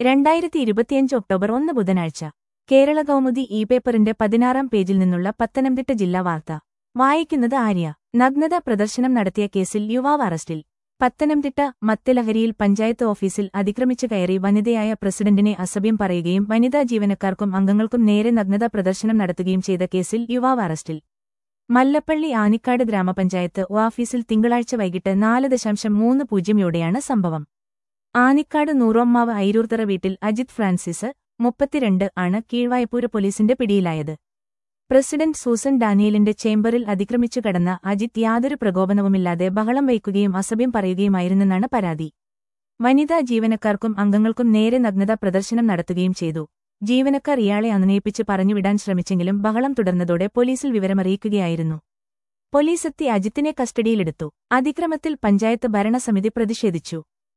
രണ്ടായിരത്തി ഇരുപത്തിയഞ്ച് ഒക്ടോബർ ഒന്ന് ബുധനാഴ്ച കേരള കൗമുദി ഇ പേപ്പറിന്റെ പതിനാറാം പേജിൽ നിന്നുള്ള പത്തനംതിട്ട ജില്ലാ വാർത്ത വായിക്കുന്നത് ആര്യ നഗ്നത പ്രദർശനം നടത്തിയ കേസിൽ യുവാവ് അറസ്റ്റിൽ പത്തനംതിട്ട മത്തലഹരിയിൽ പഞ്ചായത്ത് ഓഫീസിൽ അതിക്രമിച്ചു കയറി വനിതയായ പ്രസിഡന്റിനെ അസഭ്യം പറയുകയും വനിതാ ജീവനക്കാർക്കും അംഗങ്ങൾക്കും നേരെ നഗ്നത പ്രദർശനം നടത്തുകയും ചെയ്ത കേസിൽ യുവാവ് അറസ്റ്റിൽ മല്ലപ്പള്ളി ആനിക്കാട് ഗ്രാമപഞ്ചായത്ത് ഓഫീസിൽ തിങ്കളാഴ്ച വൈകിട്ട് നാല് ദശാംശം മൂന്ന് പൂജ്യമോടെയാണ് സംഭവം ആനിക്കാട് നൂറോമ്മാവ് ഐരൂർത്തറ വീട്ടിൽ അജിത് ഫ്രാൻസിസ് മുപ്പത്തിരണ്ട് ആണ് കീഴ്വായ്പൂര് പോലീസിന്റെ പിടിയിലായത് പ്രസിഡന്റ് സൂസൻ ഡാനിയലിന്റെ ചേംബറിൽ അതിക്രമിച്ചു കടന്ന അജിത് യാതൊരു പ്രകോപനവുമില്ലാതെ ബഹളം വയ്ക്കുകയും അസഭ്യം പറയുകയുമായിരുന്നെന്നാണ് പരാതി വനിതാ ജീവനക്കാർക്കും അംഗങ്ങൾക്കും നേരെ നഗ്നത പ്രദർശനം നടത്തുകയും ചെയ്തു ജീവനക്കാർ ഇയാളെ അനുനയിപ്പിച്ച് പറഞ്ഞുവിടാൻ ശ്രമിച്ചെങ്കിലും ബഹളം തുടർന്നതോടെ പോലീസിൽ വിവരമറിയിക്കുകയായിരുന്നു പോലീസെത്തി അജിത്തിനെ കസ്റ്റഡിയിലെടുത്തു അതിക്രമത്തിൽ പഞ്ചായത്ത് ഭരണസമിതി പ്രതിഷേധിച്ചു